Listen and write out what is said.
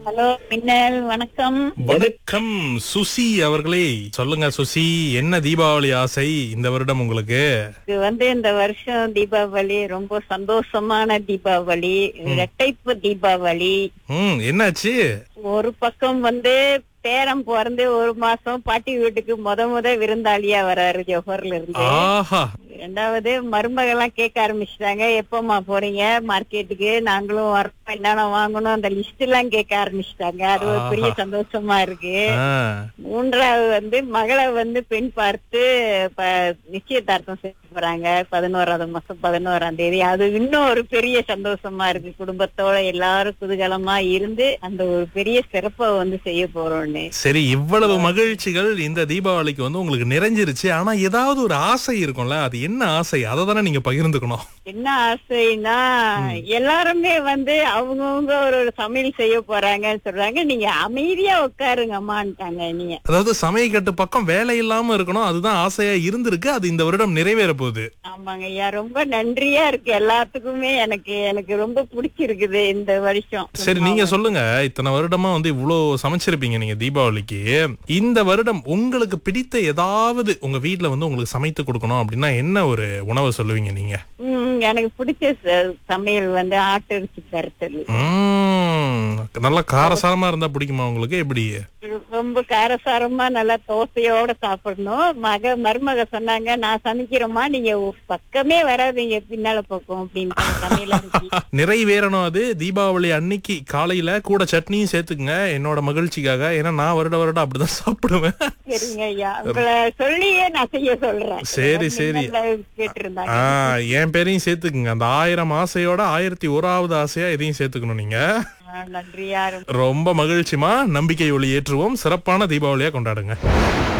Hello மின்னல் வணக்கம் வணக்கம் சுசி அவர்களே சொல்லுங்க சுசி என்ன தீபாவளி ஆசை இந்த வருடம் உங்களுக்கு இது வந்து இந்த வருஷம் தீபாவளி ரொம்ப சந்தோஷமான தீபாவளி இரட்டைப்பு தீபாவளி ம் என்னாச்சு ஒரு பக்கம் வந்து பேரம் பிறந்து ஒரு மாசம் பாட்டி வீட்டுக்கு முத முத விருந்தாளியா வராரு ஜோஹர்ல இருந்து ஆஹா ரெண்டாவது மருமகெல்லாம் கேட்க ஆரம்பிச்சிட்டாங்க எப்பமா போறீங்க மார்க்கெட்டுக்கு நாங்களும் வரோம் என்னென்ன வாங்கணும் அந்த லிஸ்ட் எல்லாம் கேட்க ஆரம்பிச்சிட்டாங்க அது ஒரு பெரிய சந்தோஷமா இருக்கு ஆ, மூன்றாவது வந்து மகளை வந்து பெண் பார்த்து ப- நிச்சயதார்த்தம் செய்ய போறாங்க பதினோராவது மாசம் பதினோராம் தேதி அது இன்னும் ஒரு பெரிய சந்தோஷமா இருக்கு குடும்பத்தோட எல்லாரும் குதூகலமா இருந்து அந்த ஒரு பெரிய சிறப்பை வந்து செய்ய போறோம்னு சரி இவ்வளவு மகிழ்ச்சிகள் இந்த தீபாவளிக்கு வந்து உங்களுக்கு நிறைஞ்சிருச்சு ஆனா ஏதாவது ஒரு ஆசை இருக்கும்ல அது என்ன ஆசை அதை தானே நீங்க பகிர்ந்துக்கணும் என்ன ஆசைன்னா எல்லாருமே வந்து அவங்கவுங்க ஒரு ஒரு சமையல் செய்ய போறாங்கன்னு சொல்றாங்க நீங்க அமைதியா உட்காருங்க அம்மான்ட்டாங்க நீங்க அதாவது சமயக்கட்டு பக்கம் வேலை இல்லாம இருக்கணும் அதுதான் ஆசையா இருந்திருக்கு அது இந்த வருடம் நிறைவேற போகுது ஆமாங்க ஐயா ரொம்ப நன்றியா இருக்கு எல்லாத்துக்குமே எனக்கு எனக்கு ரொம்ப பிடிச்சிருக்குது இந்த வருஷம் சரி நீங்க சொல்லுங்க இத்தனை வருடமா வந்து இவ்வளவு சமைச்சிருப்பீங்க நீங்க தீபாவளிக்கு இந்த வருடம் உங்களுக்கு பிடித்த ஏதாவது உங்க வீட்ல வந்து உங்களுக்கு சமைத்து கொடுக்கணும் அப்படின்னா என்ன ஒரு உணவு சொல்லுவீங்க நீங்க ம், எனக்கு பிடிச்ச ச- சமையல் வந்து ஆட்டிறைச்சி கருத்தல் உம், நல்லா காரசாரமா இருந்தா பிடிக்குமா உங்களுக்கு எப்படி ரொம்ப காரசாரமா நல்லா தோசையோட சாப்பிடணும் மக மருமக சொன்னாங்க நான் சமைக்கிறோமா நீங்க ஒரு பக்கமே வராதீங்க பின்னால பக்கம் அப்படின்னு சமையல் அறைக்கு. நிறைவேறணும் அது தீபாவளி அன்னைக்கு காலையில கூட சட்னியும் சேர்த்துக்குங்க என்னோட மகிழ்ச்சிக்காக ஏன்னா நான் வருட வருடம் அப்படிதான் சாப்பிடுவேன் சரிங்க ஐயா உங்களை சொல்லியே நான் செய்ய சொல்றேன் சரி, சரி. கேட்டிருந்தாங்க ஆஹ் என் பேரையும் சேர்த்துக்குங்க அந்த ஆயிரம் ஆசையோட ஆயிரத்தி ஓராவது ஆசையா இதையும் சேர்த்துக்கணும் நீங்க ஆ, நன்றியா ரொம்ப மகிழ்ச்சிமா நம்பிக்கை ஒளி ஏற்றுவோம் சிறப்பான தீபாவளியா கொண்டாடுங்க